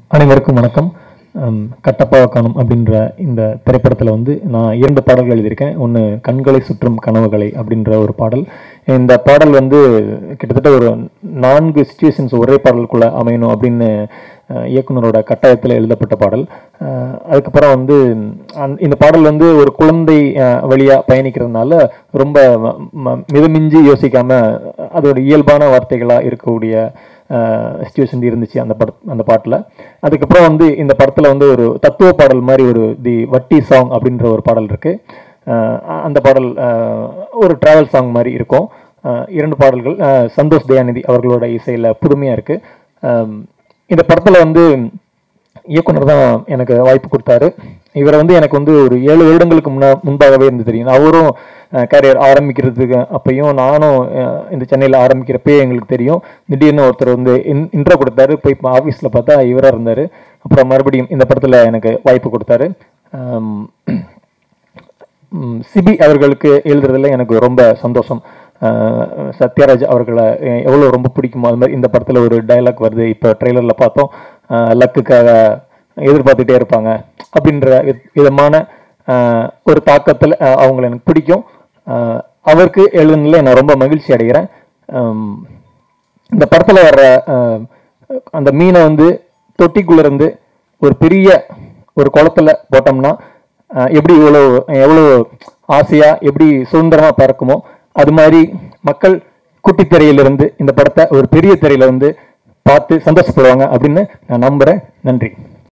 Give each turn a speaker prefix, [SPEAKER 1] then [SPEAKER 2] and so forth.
[SPEAKER 1] அனைவருக்கும் வணக்கம் ஹம், கட்டப்பாவை காணும் அப்படின்ற இந்த திரைப்படத்தில் வந்து நான் இரண்டு பாடல்கள் எழுதியிருக்கேன் ஒன்று கண்களை சுற்றும் கனவுகளை அப்படின்ற ஒரு பாடல் இந்த பாடல் வந்து கிட்டத்தட்ட ஒரு நான்கு சுச்சுவேஷன்ஸ் ஒரே பாடலுக்குள்ளே அமையணும் அப்படின்னு அஹ், இயக்குனரோட கட்டாயத்தில் எழுதப்பட்ட பாடல் அஹ், அதுக்கப்புறம் வந்து அந்த- இந்த பாடல் வந்து ஒரு குழந்தை அஹ், வழியா பயணிக்கிறதுனால ரொம்ப ம- ம- மிதமிஞ்சி யோசிக்காம அதோட இயல்பான வார்த்தைகளாக இருக்கக்கூடிய சுச்சுவேஷன் இருந்துச்சு அந்த பட அந்த பாட்டில் அதுக்கப்புறம் வந்து இந்த படத்தில் வந்து ஒரு தத்துவ பாடல் மாதிரி ஒரு தி வட்டி சாங் அப்படின்ற ஒரு பாடல் இருக்கு அஹ் அந்த பாடல் அஹ், ஒரு டிராவல் சாங் மாதிரி இருக்கும் அஹ் இரண்டு பாடல்கள் அஹ் சந்தோஷ் தயாநிதி அவர்களோட இசையில் புதுமையாக இருக்கு அஹ் இந்த படத்தில் வந்து இயக்குனர் தான் எனக்கு வாய்ப்பு கொடுத்தாரு இவரை வந்து எனக்கு வந்து ஒரு ஏழு வருடங்களுக்கு முன்னா முன்பாகவே இருந்து தெரியும் அவரும் கேரியர் ஆரம்பிக்கிறதுக்கு அப்பையும் நானும் அஹ், இந்த சென்னையில் ஆரம்பிக்கிறப்பயே எங்களுக்கு தெரியும் திடீர்னு ஒருத்தர் வந்து இன் இன்ட்ரோ கொடுத்தாரு போய் ஆஃபீஸில் பார்த்தா இவராக இருந்தார் அப்புறம் மறுபடியும் இந்த படத்தில் எனக்கு வாய்ப்பு கொடுத்தாரு ஆம், ம், சிபி அவர்களுக்கு எழுதுறதுல எனக்கு ரொம்ப சந்தோஷம் அஹ், சத்யராஜ் அவர்களை எ- எவ்வளவு ரொம்ப பிடிக்குமோ அது மாதிரி இந்த படத்துல ஒரு டயலாக் வருது இப்போ ட்ரெய்லர்ல பார்த்தோம் அஹ், லக்குக்காக எதிர்பார்த்துட்டே இருப்பாங்க அப்படின்ற வித்- விதமான அஹ், ஒரு தாக்கத்தில் அஹ், அவங்கள எனக்கு பிடிக்கும் அஹ், அவருக்கு எழுதுனதுல நான் ரொம்ப மகிழ்ச்சி அடைகிறேன் அம், இந்த படத்துல வர்ற அஹ், அந்த மீனை வந்து தொட்டிக்குள்ள இருந்து ஒரு பெரிய ஒரு குளத்துல போட்டோம்னா அஹ், எப்படி இவ்வளோ எவ்வளோ ஆசையா எப்படி சுதந்திரமா பறக்குமோ அது மாதிரி மக்கள் குட்டி திரையிலிருந்து இந்த படத்தை ஒரு பெரிய திரையில வந்து பார்த்து சந்தோஷப்படுவாங்க அப்படின்னு நான் நம்புறேன் நன்றி